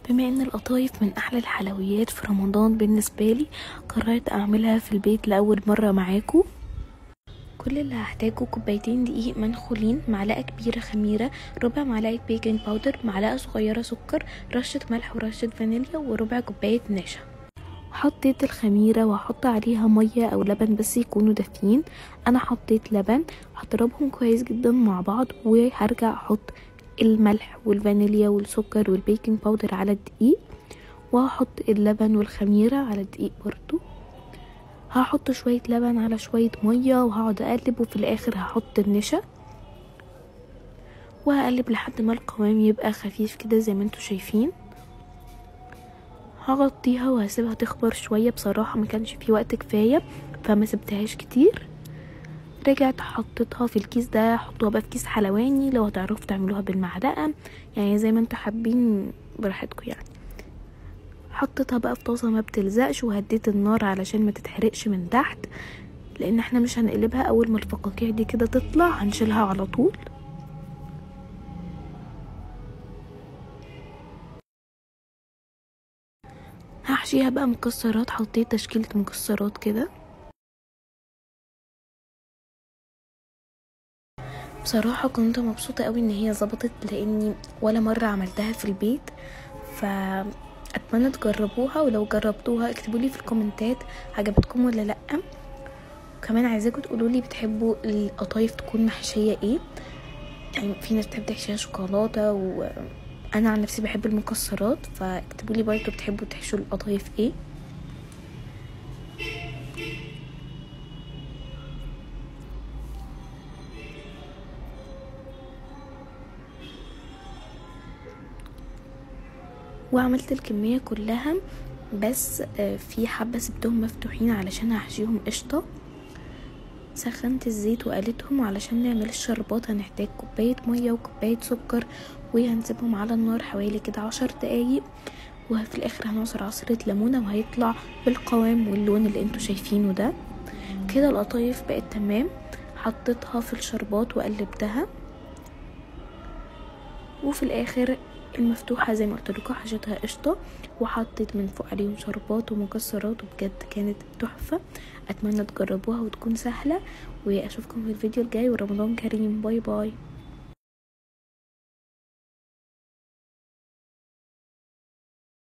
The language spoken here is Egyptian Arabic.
بما ان القطايف من احلى الحلويات في رمضان بالنسبه لي قررت اعملها في البيت لاول مره معاكم كل اللي هحتاجه كوبايتين دقيق منخولين معلقه كبيره خميره ربع معلقه بيكنج باودر معلقه صغيره سكر رشه ملح ورشه فانيليا وربع كوبايه نشا حطيت الخميره وهحط عليها ميه او لبن بس يكونوا دافيين انا حطيت لبن هضربهم كويس جدا مع بعض وهرجع احط الملح والفانيليا والسكر والبيكنج باودر على الدقيق وهحط اللبن والخميره على الدقيق برضو هحط شوية لبن على شوية مية وهقعد اقلب وفي الاخر هحط النشا وهقلب لحد ما القوام يبقى خفيف كده زي ما انتوا شايفين هغطيها وهسيبها تخمر شوية بصراحة ما كانش في وقت كفاية فما سبتهاش كتير رجعت حطيتها في الكيس ده حطوها بقى في كيس حلواني لو هتعرفوا تعملوها بالمعلقة يعني زي ما انتوا حابين براحتكم يعني حطيتها بقى في طاسة ما بتلزقش وهديت النار علشان ما تتحرقش من تحت لان احنا مش هنقلبها اول ما الفقاقيع دي كده تطلع هنشيلها على طول هحشيها بقى مكسرات حطيت تشكيلة مكسرات كده بصراحة كنت مبسوطة قوي ان هي ظبطت لاني ولا مرة عملتها في البيت فأتمنى تجربوها ولو جربتوها اكتبولي في الكومنتات عجبتكم ولا لأ وكمان عايزاكم تقولولي بتحبوا القطايف تكون محشية ايه يعني في ناس بتحب تحشيها شوكولاتة وانا عن نفسي بحب المكسرات فاكتبولي برضه بتحبوا تحشوا القطايف ايه وعملت الكمية كلها بس في حبة سبتهم مفتوحين علشان هحشيهم قشطة سخنت الزيت وقلتهم علشان نعمل الشربات هنحتاج كوباية مية وكوباية سكر وهنسيبهم على النار حوالي كده عشر دقايق وفي الاخر هنعصر عصرة ليمونة وهيطلع بالقوام واللون اللي انتوا شايفينه ده كده القطايف بقت تمام حطيتها في الشربات وقلبتها وفي الاخر المفتوحة زي ما قلت لكم حشيتها قشطة وحطيت من فوق عليهم شربات ومكسرات وبجد كانت تحفة اتمنى تجربوها وتكون سهلة واشوفكم في الفيديو الجاي ورمضان كريم باي باي